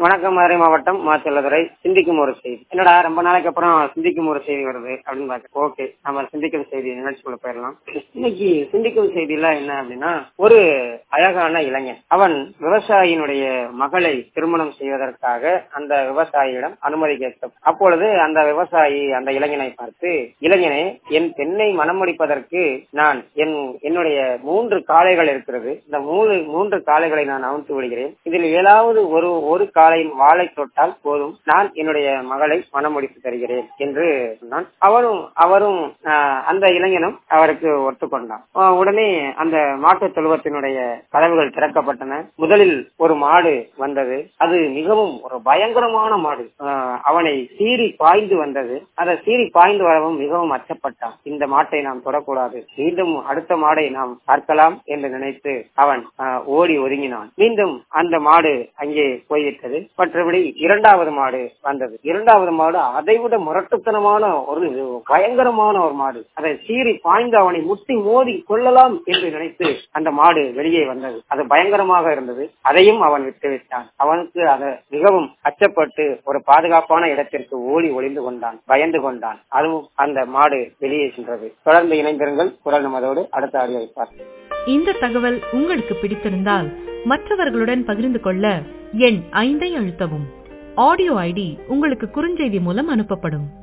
வணக்கம் மதுரை மாவட்டம் மாச்சல்லதுரை சிந்திக்கும் ஒரு செய்தி என்னடா ரொம்ப நாளைக்கு அப்புறம் சிந்திக்கும் ஒரு செய்தி வருது அப்படின்னு பார்த்தேன் ஓகே நம்ம சிந்திக்கும் செய்தி நிகழ்ச்சிக்குள்ள போயிடலாம் இன்னைக்கு சிந்திக்கும் செய்தியில என்ன அப்படின்னா ஒரு அழகான இளைஞன் அவன் விவசாயியினுடைய மகளை திருமணம் செய்வதற்காக அந்த விவசாயியிடம் அனுமதி கேட்கும் அப்பொழுது அந்த விவசாயி அந்த இளைஞனை பார்த்து இளைஞனே என் பெண்ணை மணமுடிப்பதற்கு நான் என் என்னுடைய மூன்று காளைகள் இருக்கிறது இந்த மூணு மூன்று காளைகளை நான் அவிழ்த்து விடுகிறேன் இதில் ஏதாவது ஒரு ஒரு காளையின் வாளை தொட்டால் போதும் நான் என்னுடைய மகளை மணமுடித்து தருகிறேன் என்று சொன்னான் அவரும் அவரும் ஆஹ், அந்த இளைஞனும் அவருக்கு ஒத்துக்கொண்டான் ஆஹ், உடனே அந்த மாட்டு தொழுவத்தினுடைய கதவுகள் திறக்கப்பட்டன முதலில் ஒரு மாடு வந்தது அது மிகவும் ஒரு பயங்கரமான மாடு ஆஹ், அவனை சீறி பாய்ந்து வந்தது அதை சீறி பாய்ந்து வரவும் மிகவும் அச்சப்பட்டான் இந்த மாட்டை நாம் தொடக்கூடாது மீண்டும் அடுத்த மாடை நாம் பார்க்கலாம் என்று நினைத்து அவன் ஆஹ், ஓடி ஒதுங்கினான் மீண்டும் அந்த மாடு அங்கே போய்விட்டது மற்றபடி இரண்டாவது மாடு வந்தது இரண்டாவது மாடு அதைவிட முரட்டுத்தனமான ஒரு பயங்கரமான ஒரு மாடு அதை சீறி பாய்ந்து அவனை முட்டி மோதி கொள்ளலாம் என்று நினைத்து அந்த மாடு வெளியே வந்தது அது பயங்கரமாக இருந்தது அதையும் அவன் விட்டு விட்டான் அவனுக்கு அதை மிகவும் அச்சப்பட்டு ஒரு பாதுகாப்பான இடத்திற்கு ஓடி ஒளிந்து கொண்டான் பயந்து கொண்டான் அதுவும் அந்த மாடு வெளியே சென்றது தொடர்ந்து இணைந்திருங்கள் குரல் நமதோடு அடுத்த ஆடியோ பார்ப்போம் இந்த தகவல் உங்களுக்கு பிடித்திருந்தால் மற்றவர்களுடன் பகிர்ந்து கொள்ள எண் ஐந்தை அழுத்தவும் ஆடியோ ஐடி உங்களுக்கு குறுஞ்செய்தி மூலம் அனுப்பப்படும்